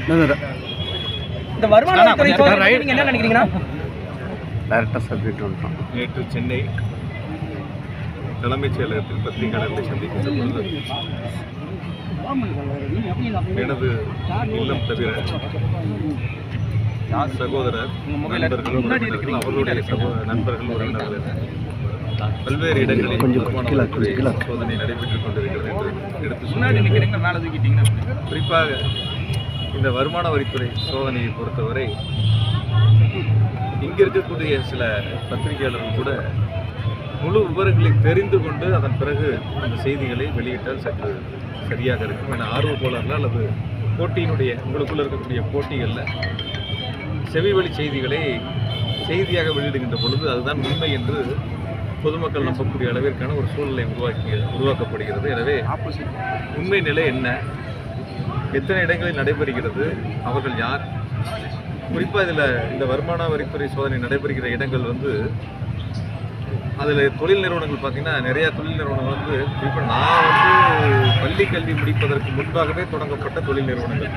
இந்த வருமான வரித்துறை சோதனை பத்தி நீங்க என்ன நினைக்கிறீங்கன்னா டேரக்டாக சப்ஜெக்ட் வந்துட்டோம் நேற்று சென்னை தலைமைச் செயலகத்தில் பத்திரிகையாளர்களை சந்திக்கின்ற பொழுது எனது இல்லம் தவிர சகோதரர் நண்பர்கள் உறவினர்கள் அவர்களுடைய சகோ- நண்பர்கள் உறவினர்கள் என பல்வேறு இடங்களில் கொஞ்சம் வருமான கீழே, வரித்துறை கீழே. சோதனை நடைபெற்றுக் கொண்டிருக்கிறது என்று எடுத்து சொன்னார் குறிப்பாக இந்த வருமான வரித்துறை சோதனையை பொறுத்தவரை இங்க இருக்கக்கூடிய சில பத்திரிகையாளர்கள் கூட முழு விவரங்களை தெரிந்து கொண்டு அதன் பிறகு அந்த செய்திகளை வெளியிட்டால் சற்று சரியாக இருக்கும் என ஆர்வக்கோளர்கள் அல்லது போட்டியினுடைய உங்களுக்குள்ள இருக்கக்கூடிய போட்டிகளில் செவிவழி செய்திகளை செய்தியாக வெளியிடுகின்ற பொழுது அதுதான் உண்மை என்று பொதுமக்கள் நம்பக்கூடிய அளவிற்கான ஒரு சூழ்நிலை உருவாக்கி உருவாக்கப்படுகிறது எனவே உண்மை நிலை என்ன எத்தனை இடங்களில் நடைபெறுகிறது அவர்கள் யார் குறிப்பாக இதில் இந்த வருமான வரித்துறை சோதனை நடைபெறுகிற இடங்கள் வந்து அதில் தொழில் நிறுவனங்கள் பார்த்தீங்கன்னா நிறையா தொழில் நிறுவனங்கள் வந்து குறிப்பாக நான் வந்து பள்ளி கல்வி முடிப்பதற்கு முன்பாகவே தொடங்கப்பட்ட தொழில் நிறுவனங்கள்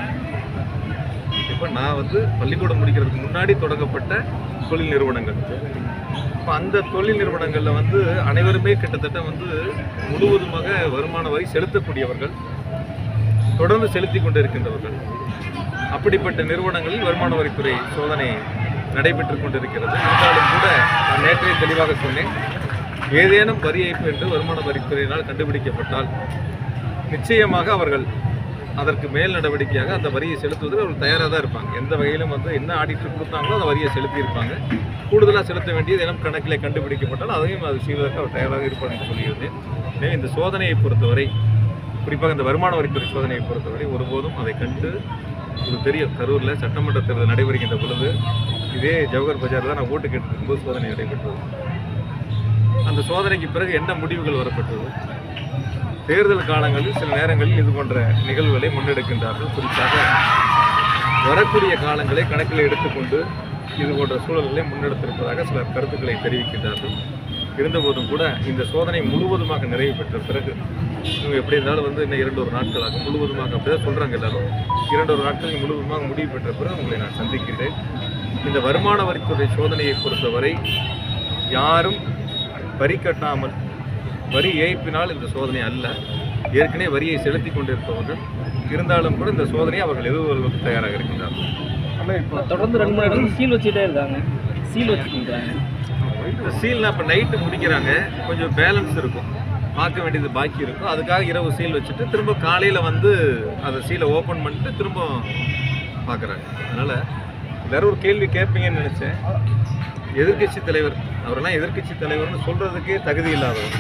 இப்போ நான் வந்து பள்ளிக்கூடம் முடிக்கிறதுக்கு முன்னாடி தொடங்கப்பட்ட தொழில் நிறுவனங்கள் இப்போ அந்த தொழில் நிறுவனங்களில் வந்து அனைவருமே கிட்டத்தட்ட வந்து முழுவதுமாக வருமான வரி செலுத்தக்கூடியவர்கள் தொடர்ந்து செலுத்தி கொண்டிருக்கின்றவர்கள் அப்படிப்பட்ட நிறுவனங்களில் வருமான வரித்துறை சோதனை நடைபெற்றுக் கொண்டிருக்கிறது இருந்தாலும் கூட நான் நேற்றே தெளிவாக சொன்னேன் ஏதேனும் வரி ஏய்ப்பு என்று வருமான வரித்துறையினால் கண்டுபிடிக்கப்பட்டால் நிச்சயமாக அவர்கள் அதற்கு மேல் நடவடிக்கையாக அந்த வரியை செலுத்துவதற்கு அவர்கள் தயாராக தான் இருப்பாங்க எந்த வகையிலும் வந்து என்ன ஆடிட்டு கொடுத்தாங்களோ அந்த வரியை செலுத்தியிருப்பாங்க கூடுதலாக செலுத்த வேண்டியது இனம் கணக்கில் கண்டுபிடிக்கப்பட்டால் அதையும் அது செய்வதற்கு அவர் தயாராக இருப்பார் என்று சொல்கிறது எனவே இந்த சோதனையை பொறுத்தவரை குறிப்பாக இந்த வருமான வரித்துறை சோதனையை பொறுத்தவரை ஒருபோதும் அதை கண்டு ஒரு பெரிய கரூரில் சட்டமன்ற தேர்தல் நடைபெறுகின்ற பொழுது இதே ஜவஹர் பஜார் தான் நான் ஓட்டு கேட்டிருக்கும் போது சோதனை நடைபெற்றது அந்த சோதனைக்கு பிறகு என்ன முடிவுகள் வரப்பட்டது தேர்தல் காலங்களில் சில நேரங்களில் இது போன்ற நிகழ்வுகளை முன்னெடுக்கின்றார்கள் குறிப்பாக வரக்கூடிய காலங்களை கணக்கில் எடுத்துக்கொண்டு இது போன்ற சூழல்களை முன்னெடுத்திருப்பதாக சிலர் கருத்துக்களை தெரிவிக்கின்றார்கள் இருந்தபோதும் கூட இந்த சோதனை முழுவதுமாக நிறைவு பெற்ற பிறகு இவங்க எப்படி இருந்தாலும் வந்து இன்னும் இரண்டு ஒரு நாட்களாக முழுவதுமாக அப்படிதான் சொல்கிறாங்க எல்லாரும் இரண்டு ஒரு நாட்கள் முழுவதுமாக முடிவு பெற்ற பிறகு உங்களை நான் சந்திக்கிறேன் இந்த வருமான வரித்துறை சோதனையை பொறுத்தவரை யாரும் வரி கட்டாமல் வரி ஏய்ப்பினால் இந்த சோதனை அல்ல ஏற்கனவே வரியை செலுத்தி கொண்டிருப்பவர்கள் இருந்தாலும் கூட இந்த சோதனையை அவர்கள் எதிர்கொள்வதற்கு தயாராக இருக்கின்றார்கள் தொடர்ந்து ரெண்டு மூணு இடத்துல சீல் வச்சுட்டே இருக்காங்க சீல் வச்சுக்கிட்டாங்க இந்த சீல்னா இப்போ நைட்டு முடிக்கிறாங்க கொஞ்சம் பேலன்ஸ் இருக்கும் பார்க்க வேண்டியது பாக்கி இருக்கும் அதுக்காக இரவு சீல் வச்சுட்டு திரும்ப காலையில் வந்து அந்த சீலை ஓப்பன் பண்ணிட்டு திரும்ப பார்க்குறாங்க அதனால் எல்லாரும் ஒரு கேள்வி கேட்பீங்கன்னு நினச்சேன் எதிர்க்கட்சி தலைவர் அவரெல்லாம் எதிர்க்கட்சி தலைவர்னு சொல்கிறதுக்கே தகுதி இல்லாதவர்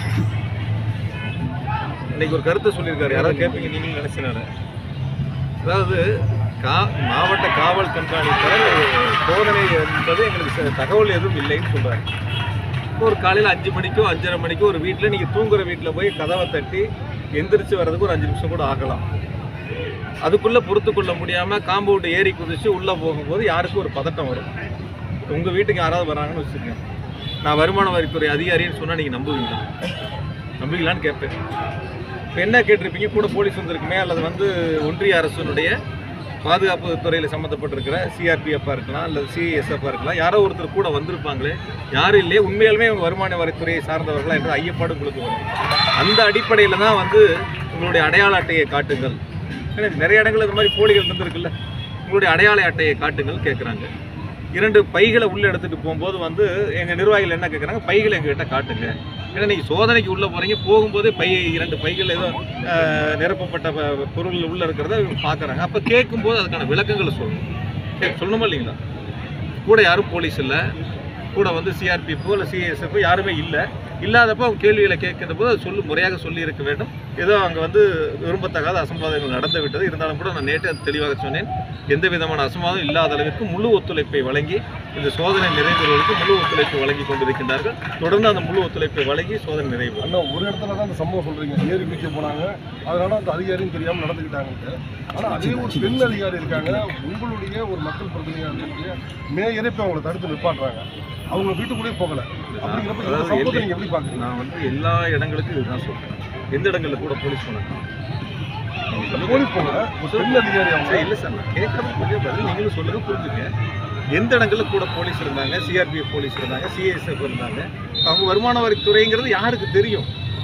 இன்னைக்கு ஒரு கருத்தை சொல்லியிருக்காரு யாராவது கேட்பீங்க நீங்களும் நினச்சினாரு அதாவது கா மாவட்ட காவல் கண்காணிப்பாளர் சோதனை என்பது எங்களுக்கு ச- தகவல் எதுவும் இல்லைன்னு சொல்கிறாரு ஒரு காலையில் அஞ்சு மணிக்கோ அஞ்சரை மணிக்கோ ஒரு வீட்டில் நீங்கள் தூங்குற வீட்டில் போய் கதவை தட்டி எந்திரிச்சு வர்றதுக்கு ஒரு அஞ்சு நிமிஷம் கூட ஆகலாம் அதுக்குள்ளே பொறுத்து கொள்ள முடியாமல் காம்பவுண்டு ஏறி குதிச்சு உள்ளே போகும்போது யாருக்கும் ஒரு பதட்டம் வரும் உங்கள் வீட்டுக்கு யாராவது வராங்கன்னு வச்சுக்கோங்க நான் வருமான வரித்துறை அதிகாரின்னு சொன்னால் நீங்கள் நம்புவீங்களா நம்புவீங்களான்னு கேட்பேன் இப்போ என்ன கேட்டிருப்பீங்க கூட போலீஸ் வந்திருக்குமே அல்லது வந்து ஒன்றிய அரசினுடைய பாதுகாப்பு துறையில் சம்மந்தப்பட்டிருக்கிற சிஆர்பிஎஃப்பாக இருக்கலாம் அல்லது சிஎஸ்எஃப்பாக இருக்கலாம் யாரோ ஒருத்தர் கூட வந்திருப்பாங்களே யாரும் இல்லையே உண்மையாலுமே இவங்க வருமான வரித்துறையை சார்ந்தவர்களா என்ற ஐயப்பாடு உங்களுக்கு வரும் அந்த அடிப்படையில் தான் வந்து உங்களுடைய அடையாள அட்டையை காட்டுங்கள் ஏன்னா நிறைய இடங்கள் இந்த மாதிரி போலிகள் இருந்திருக்குல்ல உங்களுடைய அடையாள அட்டையை காட்டுங்கள் கேட்குறாங்க இரண்டு பைகளை உள்ளே எடுத்துகிட்டு போகும்போது வந்து எங்கள் நிர்வாகிகள் என்ன கேட்குறாங்க பைகளை எங்ககிட்ட காட்டுங்க ஏன்னா நீங்கள் சோதனைக்கு உள்ளே போகிறீங்க போகும்போதே பை இரண்டு பைகள் ஏதோ ஆஹ், நிரப்பப்பட்ட ப- பொருள் உள்ளே இருக்கிறத இவங்க பார்க்குறாங்க அப்போ கேட்கும்போது அதுக்கான விளக்கங்களை சொல்லணும் கே- சொல்லணுமா இல்லைங்களா கூட யாரும் போலீஸ் இல்லை கூட வந்து சிஆர்பிஎஃப் இல்லை சிஎஸ்எஃப் யாருமே இல்லை இல்லாதப்போ அவங்க கேள்விகளை கேட்கின்ற போது அது சொல்லு முறையாக சொல்லி இருக்க வேண்டும் ஏதோ அங்கே வந்து விரும்பத்தகாத அசம்பாவிதங்கள் நடந்து விட்டது இருந்தாலும் கூட நான் நேற்று அது தெளிவாக சொன்னேன் எந்த விதமான அசம்பாதம் இல்லாத அளவிற்கு முழு ஒத்துழைப்பை வழங்கி இந்த சோதனை நிறைவேறுவதற்கு முழு ஒத்துழைப்பு வழங்கி கொண்டிருக்கின்றார்கள் தொடர்ந்து அந்த முழு ஒத்துழைப்பை வழங்கி சோதனை நிறைவு அண்ணா ஒரு இடத்துல தான் அந்த சம்பவம் சொல்றீங்க ஏறி குதிக்க போனாங்க அதனால அந்த அதிகாரியும் தெரியாம நடந்துக்கிட்டாங்க ஆனா அதே ஒரு பெண் அதிகாரி இருக்காங்க உங்களுடைய ஒரு மக்கள் பிரதிநிதியாக இருக்கக்கூடிய மேயரே இப்போ அவங்களை தடுத்து நிப்பாட்டுறாங்க அவங்க வீட்டுக்குள்ளேயே போகல அப்படிங்கிறப்ப இந்த அதாவது சம்பவத்தை எப்படி- நீங்க எப்படி பாக்குறீங்க நான் வந்து எல்லா இடங்களுக்கும் இதுதான் சொல்கிறேன் எந்த இடங்களில் கூட போலீஸ் போனாங்க போலி போங்க ஒரு பெண் அதிகாரி அவங்க சரி, இல்லை சார் நான் கேட்கறது கொஞ்சம் பதில் நீங்களும் சொல்லுங்க புரிஞ்சுக்க எந்த இடங்கள்ல கூட போலீஸ் இருந்தாங்க சிஆர்பிஎஃப் போலீஸ் இருந்தாங்க சிஎஸ்எஃப் இருந்தாங்க அவங்க வருமான வரித்துறைங்கிறது யாருக்கு தெரியும்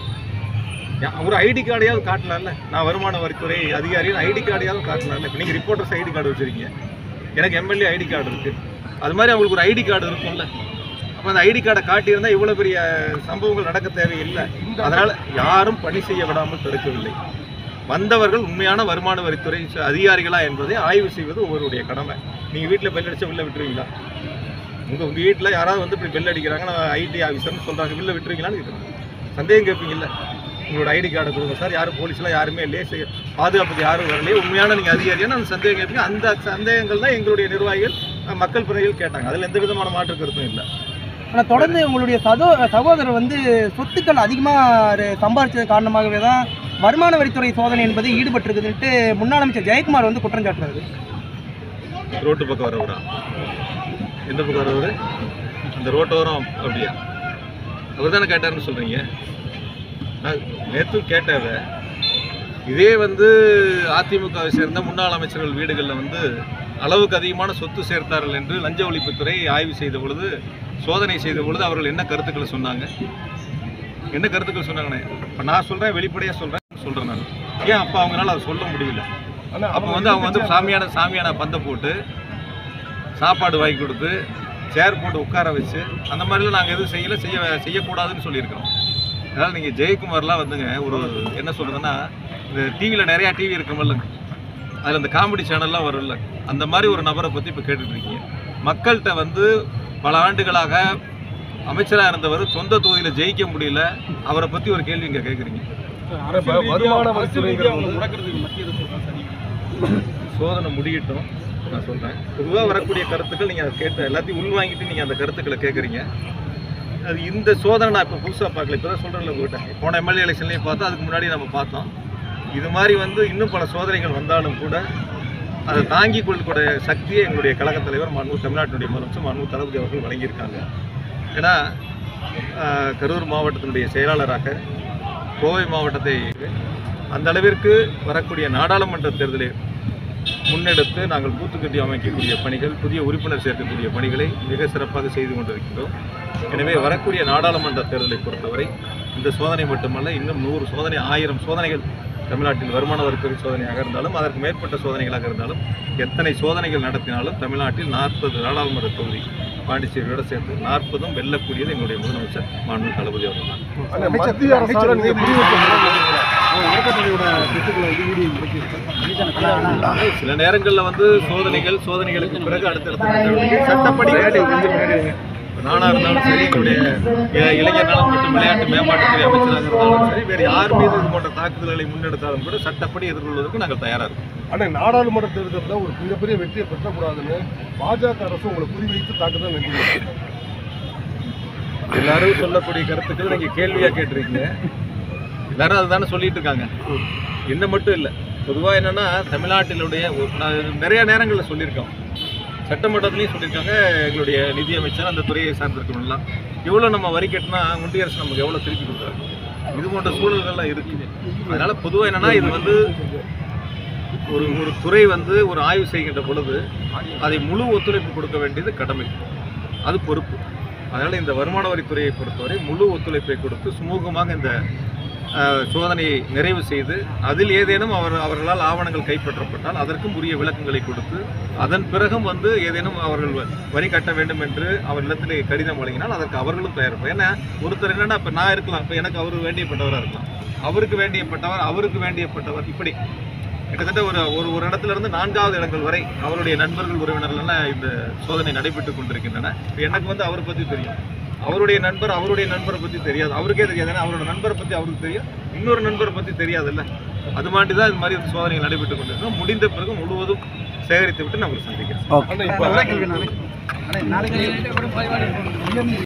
யா- ஒரு ஐடி கார்டையாவது காட்டலாம்ல நான் வருமான வரித்துறை அதிகாரின்னு ஐடி கார்டையாவது காட்டலாம்ல இப்போ நீங்கள் ரிப்போர்ட்டர்ஸ் ஐடி கார்டு வச்சிருக்கீங்க எனக்கு எம்எல்ஏ ஐடி கார்டு இருக்கு அது மாதிரி அவங்களுக்கு ஒரு ஐடி கார்டு இருக்கும்ல அப்போ அந்த ஐடி கார்டை காட்டியிருந்தா இவ்வளோ பெரிய சம்பவங்கள் நடக்க தேவையில்லை அதனால யாரும் பணி செய்ய விடாமல் தடுக்கவில்லை வந்தவர்கள் உண்மையான வருமான வரித்துறை ச- அதிகாரிகளா என்பதை ஆய்வு செய்வது ஒவ்வொருடைய கடமை நீங்கள் வீட்டில் பெல் அடிச்சா வெளில விட்டுருவீங்களா உங்கள் உங்கள் வீட்டில் யாராவது வந்து இப்படி பெல் அடிக்கிறாங்க நான் ஐடி ஆஃபீஸர்னு சொல்கிறாங்க வெளில விட்டுருவீங்களான்னு கேட்குறாங்க சந்தேகம் கேட்பீங்கல்ல உங்களோட ஐடி கார்டை கொடுங்க சார் யாரும் போலீஸ்லாம் யாருமே இல்லையே செய்ய பாதுகாப்புக்கு யாரும் வரலையே உண்மையான நீங்கள் அதிகாரியான அந்த சந்தேகம் கேட்பீங்க அந்த சந்தேகங்கள் தான் எங்களுடைய நிர்வாகிகள் அஹ், மக்கள் பிரதிகள் கேட்டாங்க அதில் எந்த விதமான மாற்று கருத்தும் இல்லை ஆனால் தொடர்ந்து உங்களுடைய சதோ சகோதரர் வந்து சொத்துக்கள் அதிகமாக சம்பாதிச்சது காரணமாகவே தான் வருமான வரித்துறை சோதனை என்பது ஈடுபட்டிருக்குதுன்ட்டு முன்னாள் அமைச்சர் ஜெயக்குமார் வந்து குற்றம் சாட்டுறாரு ரோட்டு பக்கம் வரவரா எந்த பக்கம் வரவர் அந்த ரோட்டோரம் அப்படியா அவர் தானே கேட்டாருன்னு சொல்கிறீங்க நான் நேற்று கேட்டாத இதே வந்து அதிமுகவை சேர்ந்த முன்னாள் அமைச்சர்கள் வீடுகளில் வந்து அளவுக்கு அதிகமான சொத்து சேர்த்தார்கள் என்று லஞ்ச ஒழிப்புத்துறை ஆய்வு செய்த பொழுது சோதனை செய்த பொழுது அவர்கள் என்ன கருத்துக்களை சொன்னாங்க என்ன கருத்துக்கள் சொன்னாங்கண்ணே இப்போ நான் சொல்கிறேன் வெளிப்படையாக சொல்கிறேன் சொல்கிறேன் நான் ஏன் அப்போ அவங்களால அதை சொல்ல முடியல ஆனா அப்போ வந்து அவங்க வந்து சாமியான சாமியான பந்தை போட்டு சாப்பாடு வாங்கி கொடுத்து சேர் போட்டு உட்கார வச்சு அந்த மாதிரிலாம் நாங்கள் எதுவும் செய்யலை செய்ய செய்யக்கூடாதுன்னு சொல்லியிருக்கிறோம் அதனால் நீங்கள் ஜெயக்குமார்லாம் வந்துங்க ஒரு என்ன சொல்கிறதுன்னா இந்த டிவியில் நிறையா டிவி இருக்குமில்ல அதில் அந்த காமெடி சேனல்லாம் வரும்ல அந்த மாதிரி ஒரு நபரை பற்றி இப்போ கேட்டுட்ருக்கீங்க மக்கள்கிட்ட வந்து பல ஆண்டுகளாக அமைச்சராக இருந்தவர் சொந்த தொகுதியில் ஜெயிக்க முடியல அவரை பற்றி ஒரு கேள்வி இங்கே கேட்குறீங்க இப்ப வருமான வரித்துறைங்கிறது வந்து முடக்கிறதுக்கு மத்திய அரசு தான் சரி சோதனை முடியட்டும் நான் சொல்கிறேன் பொதுவாக வரக்கூடிய கருத்துக்கள் நீங்கள் அதை கேட்ட எல்லாத்தையும் உள்வாங்கிட்டு நீங்கள் அந்த கருத்துக்களை கேட்குறீங்க அது இந்த சோதனை நான் இப்போ புதுசாக பார்க்கல இப்போ தான் சொல்கிறேன்ல உங்கள்கிட்ட போன எம்எல்ஏ எலெக்ஷன்லேயும் பார்த்தோம் அதுக்கு முன்னாடி நம்ம பார்த்தோம் இது மாதிரி வந்து இன்னும் பல சோதனைகள் வந்தாலும் கூட அதை தாங்கி கொள்ளக்கூடிய சக்தியை எங்களுடைய கழகத் தலைவர் மனு தமிழ்நாட்டினுடைய முதலமைச்சர் மனு தளபதி அவர்கள் வழங்கியிருக்காங்க ஏன்னா ஆஹ், கரூர் மாவட்டத்தினுடைய செயலாளராக கோவை மாவட்டத்தை அந்த அளவிற்கு வரக்கூடிய நாடாளுமன்ற தேர்தலை முன்னெடுத்து நாங்கள் பூத்துக்கட்டி அமைக்கக்கூடிய பணிகள் புதிய உறுப்பினர் சேர்க்கக்கூடிய பணிகளை மிக சிறப்பாக செய்து கொண்டிருக்கிறோம் எனவே வரக்கூடிய நாடாளுமன்ற தேர்தலை பொறுத்தவரை இந்த சோதனை மட்டுமல்ல இன்னும் நூறு சோதனை ஆயிரம் சோதனைகள் தமிழ்நாட்டில் வருமான வரித்துறை சோதனையாக இருந்தாலும் அதற்கு மேற்பட்ட சோதனைகளாக இருந்தாலும் எத்தனை சோதனைகள் நடத்தினாலும் தமிழ்நாட்டில் நாற்பது நாடாளுமன்ற தொகுதி பாண்டிச்சேரியோட சேர்த்து நாற்பதும் வெல்லக்கூடியது எங்களுடைய முதலமைச்சர் மாண்பு தளபதி அவர்கள் தான் ஆனா மத்திய அரசால நீங்க முடிவெடுக்க சில நேரங்களில் வந்து சோதனைகள் சோதனைகளுக்கு பிறகு அடுத்தடுத்த நடவடிக்கை சட்டப்படி நானாக இருந்தாலும் சரி எங்களுடைய இ- இளைஞர் நலன் மற்றும் விளையாட்டு மேம்பாட்டுத்துறை அமைச்சராக இருந்தாலும் சரி வேறு யார் மீது இது போன்ற தாக்குதல்களை முன்னெடுத்தாலும் கூட சட்டப்படி எதிர்கொள்வதற்கு நாங்கள் தயாராக இருக்கோம் ஆனா நாடாளுமன்ற தேர்தலில் ஒரு மிகப்பெரிய வெற்றியை பெற்றக்கூடாதுன்னு பாஜக அரசு உங்களை குறிவைத்து தாக்குதல் நினைக்கிறீங்க எல்லாரும் சொல்லக்கூடிய கருத்துக்கள் நீங்கள் கேள்வியாக கேட்டிருக்கீங்க எல்லாரும் அதுதானே சொல்லிட்டு இருக்காங்க என்ன மட்டும் இல்லை பொதுவாக என்னன்னா தமிழ்நாட்டினுடைய ஒரு- நான் நிறைய நேரங்களில் சொல்லியிருக்கோம் சட்டமன்றத்துலேயும் சொல்லியிருக்காங்க எங்களுடைய நிதியமைச்சர் அந்த துறையை சார்ந்திருக்கணும்லாம் எவ்வளோ நம்ம வரி கட்டினா ஒன்றிய அரசு நமக்கு எவ்வளோ திருப்பி கொடுக்குறாங்க இது போன்ற சூழல்கள்லாம் இருக்குது அதனால் பொதுவாக என்னன்னா இது வந்து ஒரு ஒரு துறை வந்து ஒரு ஆய்வு செய்கின்ற பொழுது அதை முழு ஒத்துழைப்பு கொடுக்க வேண்டியது கடமை அது பொறுப்பு அதனால் இந்த வருமான வரித்துறையை பொறுத்தவரை முழு ஒத்துழைப்பை கொடுத்து சுமூகமாக இந்த அஹ், சோதனையை நிறைவு செய்து அதில் ஏதேனும் அவர் அவர்களால் ஆவணங்கள் கைப்பற்றப்பட்டால் அதற்கும் உரிய விளக்கங்களை கொடுத்து அதன் பிறகும் வந்து ஏதேனும் அவர்கள் வ- வரி கட்ட வேண்டும் என்று அவரிடத்தில் கடிதம் வழங்கினால் அதற்கு அவர்களும் தயாரிப்பார் ஏன்னா ஒருத்தர் என்னன்னா இப்போ நான் இருக்கலாம் இப்போ எனக்கு அவர் வேண்டியப்பட்டவராக இருக்கலாம் அவருக்கு வேண்டியப்பட்டவர் அவருக்கு வேண்டியப்பட்டவர் இப்படி கிட்டத்தட்ட ஒரு ஒரு ஒரு இடத்துல இருந்து நான்காவது இடங்கள் வரை அவருடைய நண்பர்கள் உறவினர்கள்லாம் இந்த சோதனை நடைபெற்று கொண்டிருக்கின்றன இப்ப எனக்கு வந்து அவரை பற்றி தெரியும் அவருடைய நண்பர் அவருடைய நண்பரை பற்றி தெரியாது அவருக்கே தெரியாது ஏன்னா அவரோட நண்பரை பற்றி அவருக்கு தெரியும் இன்னொரு நண்பரை பற்றி தெரியாதுல்ல அது மாதிரி தான் இது மாதிரி இந்த சோதனைகள் நடைபெற்று கொண்டிருக்கோம் முடிந்த பிறகு முழுவதும் சேகரித்து விட்டு நான் உங்களை சந்திக்கிறேன் ஆனா இப்ப